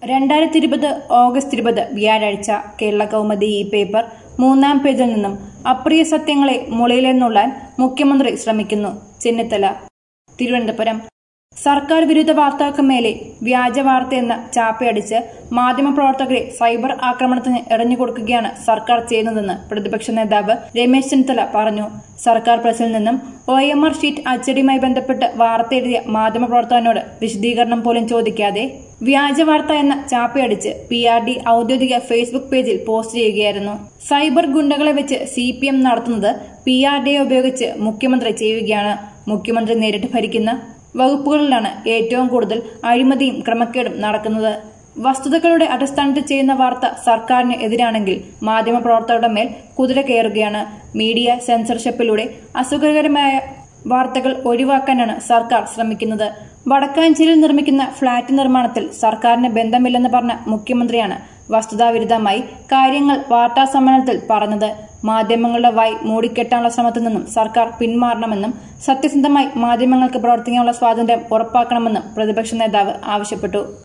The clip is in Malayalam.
രണ്ടായിരത്തി ഇരുപത് ഓഗസ്റ്റ് ഇരുപത് വ്യാഴാഴ്ച കേരള കൗമുദി ഈ പേപ്പർ മൂന്നാം പേജിൽ നിന്നും അപ്രിയ സത്യങ്ങളെ മുളയിലെന്നുള്ളാൻ മുഖ്യമന്ത്രി ശ്രമിക്കുന്നു ചെന്നിത്തല തിരുവനന്തപുരം സർക്കാർ വിരുദ്ധ വാർത്തകൾക്ക് മേലെ വ്യാജ വാർത്തയെന്ന ചാപ്പയടിച്ച് മാധ്യമപ്രവർത്തകരെ സൈബർ ആക്രമണത്തിന് എറിഞ്ഞുകൊടുക്കുകയാണ് സർക്കാർ ചെയ്യുന്നതെന്ന് പ്രതിപക്ഷ നേതാവ് രമേശ് ചെന്നിത്തല പറഞ്ഞു സർക്കാർ പ്രസിൽ നിന്നും ഒ എം ആർ ഷീറ്റ് അച്ചടിയുമായി ബന്ധപ്പെട്ട് വാർത്ത എഴുതിയ മാധ്യമപ്രവർത്തകനോട് വിശദീകരണം പോലും ചോദിക്കാതെ വ്യാജ വാർത്ത എന്ന ചാപ്പയടിച്ച് പി ആർ ഡി ഔദ്യോഗിക ഫേസ്ബുക്ക് പേജിൽ പോസ്റ്റ് ചെയ്യുകയായിരുന്നു സൈബർ ഗുണ്ടകളെ വെച്ച് സി പി എം നടത്തുന്നത് പി ആർ ഡിയെ ഉപയോഗിച്ച് മുഖ്യമന്ത്രി ചെയ്യുകയാണ് മുഖ്യമന്ത്രി നേരിട്ട് ഭരിക്കുന്ന വകുപ്പുകളിലാണ് ഏറ്റവും കൂടുതൽ അഴിമതിയും ക്രമക്കേടും നടക്കുന്നത് വസ്തുതകളുടെ അടിസ്ഥാനത്തിൽ ചെയ്യുന്ന വാർത്ത സർക്കാരിന് എതിരാണെങ്കിൽ മാധ്യമപ്രവർത്തകരുടെ മേൽ കുതിര കയറുകയാണ് മീഡിയ സെൻസർഷിപ്പിലൂടെ അസുഖകരമായ വാർത്തകൾ ഒഴിവാക്കാനാണ് സർക്കാർ ശ്രമിക്കുന്നത് വടക്കാഞ്ചേരിയിൽ നിർമ്മിക്കുന്ന ഫ്ളാറ്റ് നിർമ്മാണത്തിൽ സർക്കാരിന് ബന്ധമില്ലെന്ന് പറഞ്ഞ മുഖ്യമന്ത്രിയാണ് വസ്തുതാവിരുദ്ധമായി കാര്യങ്ങൾ വാർത്താസമ്മേളനത്തിൽ പറഞ്ഞത് മാധ്യമങ്ങളുടെ വായി മൂടിക്കെട്ടാനുള്ള ശ്രമത്തിൽ നിന്നും സർക്കാർ പിന്മാറണമെന്നും സത്യസന്ധമായി മാധ്യമങ്ങൾക്ക് പ്രവർത്തിക്കാനുള്ള സ്വാതന്ത്ര്യം ഉറപ്പാക്കണമെന്നും പ്രതിപക്ഷ നേതാവ് ആവശ്യപ്പെട്ടു